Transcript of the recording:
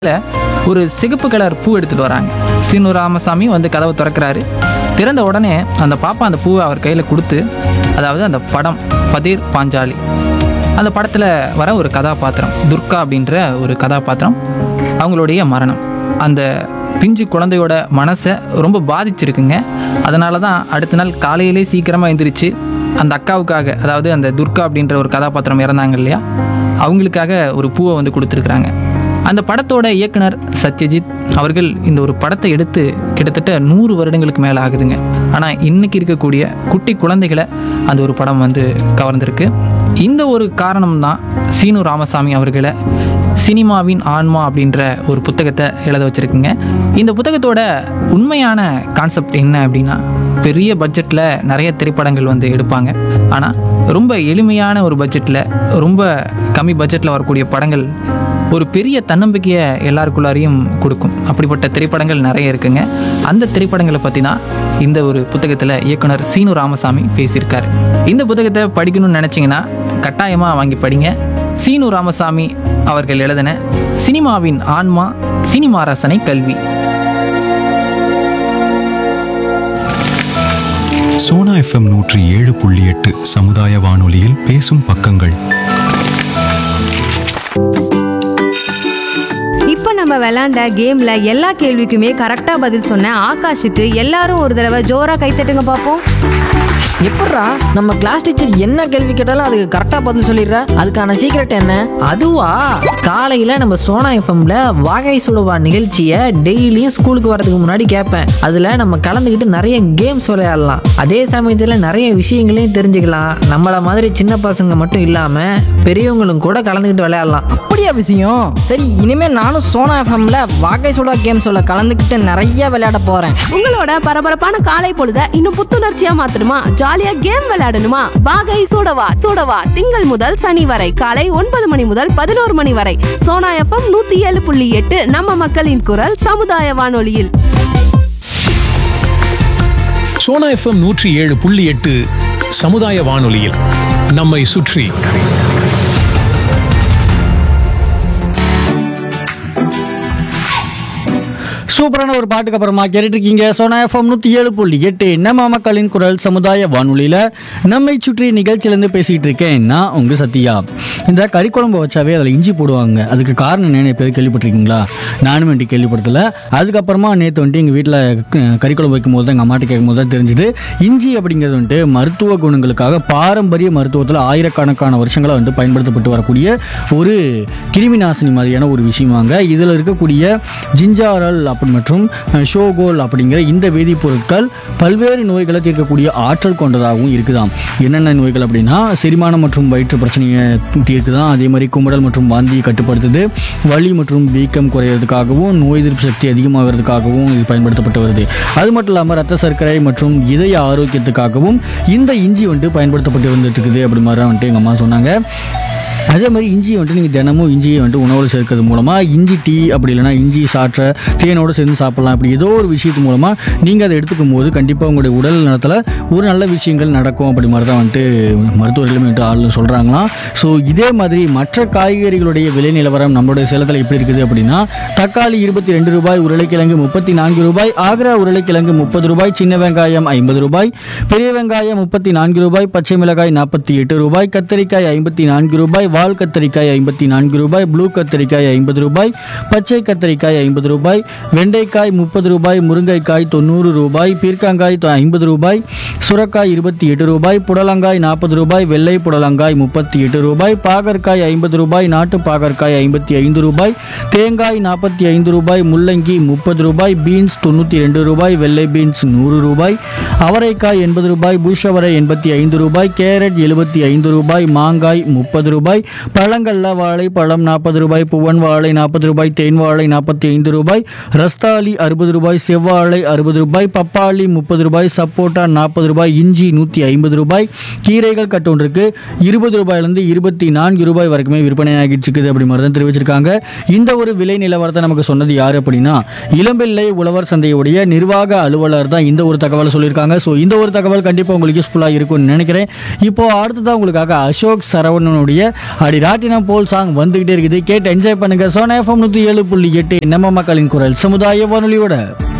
ஒரு சிகப்பு கலர் பூ எடுத்துட்டு வராங்க சீனு ராமசாமி வந்து கதவை திறக்கிறாரு திறந்த உடனே அந்த பாப்பா அந்த பூவை அவர் கையில் கொடுத்து அதாவது அந்த படம் பதீர் பாஞ்சாலி அந்த படத்தில் வர ஒரு கதாபாத்திரம் துர்கா அப்படின்ற ஒரு கதாபாத்திரம் அவங்களுடைய மரணம் அந்த பிஞ்சு குழந்தையோட மனசை ரொம்ப பாதிச்சிருக்குங்க அதனால தான் அடுத்த நாள் காலையிலே சீக்கிரமாக எந்திரிச்சு அந்த அக்காவுக்காக அதாவது அந்த துர்கா அப்படின்ற ஒரு கதாபாத்திரம் இறந்தாங்க இல்லையா அவங்களுக்காக ஒரு பூவை வந்து கொடுத்துருக்குறாங்க அந்த படத்தோட இயக்குனர் சத்யஜித் அவர்கள் இந்த ஒரு படத்தை எடுத்து கிட்டத்தட்ட நூறு வருடங்களுக்கு மேலே ஆகுதுங்க ஆனால் இன்னைக்கு இருக்கக்கூடிய குட்டி குழந்தைகளை அந்த ஒரு படம் வந்து கவர்ந்திருக்கு இந்த ஒரு காரணம் தான் சீனு ராமசாமி அவர்களை சினிமாவின் ஆன்மா அப்படின்ற ஒரு புத்தகத்தை எழுத வச்சிருக்குங்க இந்த புத்தகத்தோட உண்மையான கான்செப்ட் என்ன அப்படின்னா பெரிய பட்ஜெட்டில் நிறைய திரைப்படங்கள் வந்து எடுப்பாங்க ஆனால் ரொம்ப எளிமையான ஒரு பட்ஜெட்டில் ரொம்ப கம்மி பட்ஜெட்டில் வரக்கூடிய படங்கள் ஒரு பெரிய தன்னம்பிக்கையை எல்லாருக்குள்ளாரையும் கொடுக்கும் அப்படிப்பட்ட திரைப்படங்கள் நிறைய இருக்குங்க அந்த திரைப்படங்களை பற்றி தான் இந்த ஒரு புத்தகத்தில் இயக்குனர் சீனு ராமசாமி பேசியிருக்காரு இந்த புத்தகத்தை படிக்கணும்னு நினச்சிங்கன்னா கட்டாயமாக வாங்கி படிங்க சீனு ராமசாமி அவர்கள் எழுதின சினிமாவின் ஆன்மா சினிமா ரசனை கல்வி சோனா எஃப்எம் நூற்றி ஏழு புள்ளி எட்டு சமுதாய வானொலியில் பேசும் பக்கங்கள் இப்போ நம்ம விளையாண்ட கேம்ல எல்லா கேள்விக்குமே கரெக்டா பதில் சொன்ன ஆகாஷுக்கு எல்லாரும் ஒரு தடவை ஜோரா கை தட்டுங்க பார்ப்போம் எப்பட்றா நம்ம கிளாஸ் டீச்சர் என்ன கேள்வி கேட்டாலும் அதுக்கு கரெக்டா பதில் சொல்லிடுற அதுக்கான சீக்ரெட் என்ன அதுவா காலையில நம்ம சோனா எஃப்எம்ல வாகை சுடுவா நிகழ்ச்சியை டெய்லியும் ஸ்கூலுக்கு வரதுக்கு முன்னாடி கேட்பேன் அதுல நம்ம கலந்துக்கிட்டு நிறைய கேம்ஸ் விளையாடலாம் அதே சமயத்துல நிறைய விஷயங்களையும் தெரிஞ்சுக்கலாம் நம்மள மாதிரி சின்ன பசங்க மட்டும் இல்லாம பெரியவங்களும் கூட கலந்துக்கிட்டு விளையாடலாம் அப்படியா விஷயம் சரி இனிமே நானும் சோனா எஃப்எம்ல வாகை சுடா கேம் சொல்ல கலந்துக்கிட்டு நிறைய விளையாட போறேன் உங்களோட பரபரப்பான காலை பொழுத இன்னும் புத்துணர்ச்சியா மாத்தணுமா ஜாலியா கேம் விளையாடணுமா வாகை சூடவா சூடவா திங்கள் முதல் சனி வரை காலை ஒன்பது மணி முதல் பதினோரு மணி வரை சோனா எஃப்எம் நூத்தி ஏழு புள்ளி எட்டு நம்ம மக்களின் குரல் சமுதாய வானொலியில் சோனா எஃப்எம் நூற்றி ஏழு புள்ளி எட்டு சமுதாய வானொலியில் நம்மை சுற்றி சூப்பரான ஒரு பாட்டுக்கு அப்புறமா கேட்டுட்டு இருக்கீங்க சோனா எஃப்எம் நூற்றி ஏழு புள்ளி எட்டு நம்ம மக்களின் குரல் சமுதாய வானொலியில் நம்மை சுற்றி நிகழ்ச்சியிலேருந்து பேசிகிட்டு இருக்கேன் நான் உங்கள் சத்யா இந்த கறி குழம்பு வச்சாவே அதில் இஞ்சி போடுவாங்க அதுக்கு காரணம் என்னென்ன பேர் கேள்விப்பட்டிருக்கீங்களா நானும் வேண்டி கேள்விப்பட்டதில்ல அதுக்கப்புறமா நேற்று வந்துட்டு எங்கள் வீட்டில் கறி குழம்பு வைக்கும் போது தான் எங்கள் அம்மாட்ட கேட்கும் போது தான் தெரிஞ்சுது இஞ்சி அப்படிங்கிறது வந்துட்டு மருத்துவ குணங்களுக்காக பாரம்பரிய மருத்துவத்தில் ஆயிரக்கணக்கான வருஷங்களாக வந்துட்டு பயன்படுத்தப்பட்டு வரக்கூடிய ஒரு கிருமி நாசினி மாதிரியான ஒரு விஷயமாங்க இதில் இருக்கக்கூடிய ஜிஞ்சாரல் அப்படி மற்றும் அஹ், ஷோகோல் அப்படிங்கிற இந்த வேதிப்பொருட்கள் பல்வேறு நோய்களை தீர்க்கக்கூடிய ஆற்றல் கொண்டதாகவும் இருக்குதாம் என்னென்ன நோய்கள் அப்படின்னா செரிமானம் மற்றும் வயிற்று பிரச்சனையை தீர்க்குதான் அதே மாதிரி குமடல் மற்றும் வாந்தியை கட்டுப்படுத்துது வலி மற்றும் வீக்கம் குறையிறதுக்காகவும் நோய் எதிர்ப்பு சக்தி அதிகமாகிறதுக்காகவும் இது பயன்படுத்தப்பட்டு வருது அது மட்டும் இல்லாமல் ரத்த சர்க்கரை மற்றும் இதய ஆரோக்கியத்துக்காகவும் இந்த இஞ்சி வந்துட்டு பயன்படுத்தப்பட்டு வந்துட்டு இருக்குது அப்படி மாதிரி தான் வந்துட்டு எங்கள் அம்மா சொன்னாங்க அதே மாதிரி இஞ்சி வந்துட்டு நீங்கள் தினமும் இஞ்சியை வந்துட்டு உணவில் சேர்க்கறது மூலமாக இஞ்சி டீ அப்படி இல்லைன்னா இஞ்சி சாற்றை தேனோடு சேர்ந்து சாப்பிடலாம் இப்படி ஏதோ ஒரு விஷயத்து மூலமாக நீங்கள் அதை எடுத்துக்கும் போது கண்டிப்பாக உங்களுடைய உடல் நலத்தில் ஒரு நல்ல விஷயங்கள் நடக்கும் அப்படி மாதிரி தான் வந்துட்டு மருத்துவர்களுமே வந்துட்டு ஆள் சொல்கிறாங்களாம் ஸோ இதே மாதிரி மற்ற காய்கறிகளுடைய விலை நிலவரம் நம்மளுடைய சேலத்தில் எப்படி இருக்குது அப்படின்னா தக்காளி இருபத்தி ரெண்டு ரூபாய் உருளைக்கிழங்கு முப்பத்தி நான்கு ரூபாய் ஆக்ரா உருளைக்கிழங்கு முப்பது ரூபாய் சின்ன வெங்காயம் ஐம்பது ரூபாய் பெரிய வெங்காயம் முப்பத்தி நான்கு ரூபாய் பச்சை மிளகாய் நாற்பத்தி எட்டு ரூபாய் கத்தரிக்காய் ஐம்பத்தி நான்கு ரூபாய் வால் கத்தரிக்காய் ஐம்பத்தி நான்கு ரூபாய் ப்ளூ கத்தரிக்காய் ஐம்பது ரூபாய் பச்சை கத்தரிக்காய் ஐம்பது ரூபாய் வெண்டைக்காய் முப்பது ரூபாய் முருங்கைக்காய் தொண்ணூறு ரூபாய் பீர்க்கங்காய் தொ- ஐம்பது ரூபாய் சுரக்காய் இருபத்தி எட்டு ரூபாய் புடலங்காய் நாற்பது ரூபாய் வெள்ளை புடலங்காய் முப்பத்தி எட்டு ரூபாய் பாகற்காய் ஐம்பது ரூபாய் நாட்டு பாகற்காய் ஐம்பத்தி ஐந்து ரூபாய் தேங்காய் நாற்பத்தி ஐந்து ரூபாய் முள்ளங்கி முப்பது ரூபாய் பீன்ஸ் தொண்ணூற்றி ரெண்டு ரூபாய் வெள்ளை பீன்ஸ் நூறு ரூபாய் அவரைக்காய் எண்பது ரூபாய் பூஷவரை எண்பத்தி ஐந்து ரூபாய் கேரட் எழுபத்தி ஐந்து ரூபாய் மாங்காய் முப்பது ரூபாய் பழங்கள்ல வாழை பழம் நாற்பது ரூபாய் புவன் வாழை நாற்பது ரூபாய் தேன் வாழை நாற்பத்தி ஐந்து ரூபாய் ரஸ்தாலி அறுபது ரூபாய் செவ்வாழை அறுபது ரூபாய் பப்பாளி முப்பது ரூபாய் சப்போட்டா நாற்பது ரூபாய் இஞ்சி நூற்றி ஐம்பது ரூபாய் கீரைகள் கட்டொன்றுக்கு இருபது ரூபாயிலிருந்து இருபத்தி நான்கு ரூபாய் வரைக்குமே விற்பனை ஆகிட்டு இருக்குது அப்படி மாதிரி தான் தெரிவிச்சிருக்காங்க இந்த ஒரு விலை நிலவரத்தை நமக்கு சொன்னது யார் அப்படின்னா இளம்பிள்ளை உழவர் சந்தையுடைய நிர்வாக அலுவலர் தான் இந்த ஒரு தகவலை சொல்லியிருக்காங்க ஸோ இந்த ஒரு தகவல் கண்டிப்பாக உங்களுக்கு யூஸ்ஃபுல்லாக இருக்கும்னு நினைக்கிறேன் இப்போ அடுத்ததான் உங்களுக்காக அசோக் சரவணனுடைய அடி ராட்டினம் போல் சாங் வந்துகிட்டே இருக்குது கேட்டு என்ஜாய் பண்ணுங்க சோனா எஃப்எம் நூற்றி ஏழு புள்ளி எட்டு நம்ம மக்களின் குரல் சமுதாய வானொலியோட